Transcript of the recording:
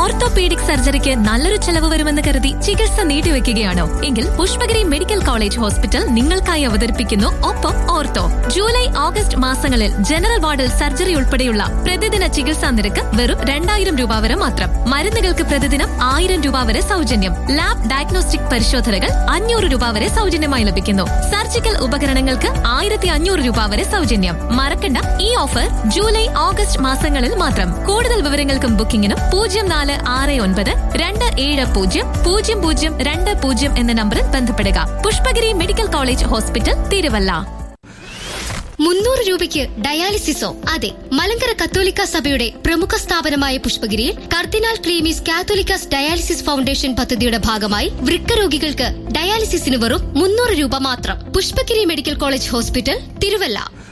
orthopaedic സർജറിക്ക് നല്ലൊരു ചെലവ് വരുമെന്ന് കരുതി ചികിത്സ നീട്ടിവെക്കുകയാണോ എങ്കിൽ പുഷ്പഗിരി മെഡിക്കൽ കോളേജ് ഹോസ്പിറ്റൽ നിങ്ങൾക്കായി അവതരിപ്പിക്കുന്നു ഒപ്പം ഓർത്തോ ജൂലൈ ഓഗസ്റ്റ് മാസങ്ങളിൽ ജനറൽ വാർഡിൽ സർജറി ഉൾപ്പെടെയുള്ള പ്രതിദിന ചികിത്സാ നിരക്ക് വെറും രണ്ടായിരം രൂപ വരെ മാത്രം മരുന്നുകൾക്ക് പ്രതിദിനം ആയിരം രൂപ വരെ സൗജന്യം ലാബ് ഡയഗ്നോസ്റ്റിക് പരിശോധനകൾ അഞ്ഞൂറ് രൂപ വരെ സൗജന്യമായി ലഭിക്കുന്നു സർജിക്കൽ ഉപകരണങ്ങൾക്ക് ആയിരത്തി അഞ്ഞൂറ് രൂപ വരെ സൗജന്യം മറക്കണ്ട ഈ ഓഫർ ജൂലൈ ഓഗസ്റ്റ് മാസങ്ങളിൽ മാത്രം കൂടുതൽ വിവരങ്ങൾക്കും ബുക്കിംഗിനും പൂജ്യം നാല് ആറ് ഒൻപത് രണ്ട് ഏഴ് പൂജ്യം പൂജ്യം പൂജ്യം രണ്ട് പൂജ്യം എന്ന നമ്പറിൽ ബന്ധപ്പെടുക Pushpagiri medical college hospital Thiruvalla മുന്നൂറ് രൂപയ്ക്ക് ഡയാലിസിസോ അതെ മലങ്കര കത്തോലിക്ക സഭയുടെ പ്രമുഖ സ്ഥാപനമായ പുഷ്പഗിരിയിൽ cardinal Cleemis Catholicos dialysis foundation പദ്ധതിയുടെ ഭാഗമായി വൃക്ക രോഗികൾക്ക് ഡയാലിസിസിന് വെറും മുന്നൂറ് രൂപ മാത്രം Pushpagiri medical college hospital Thiruvalla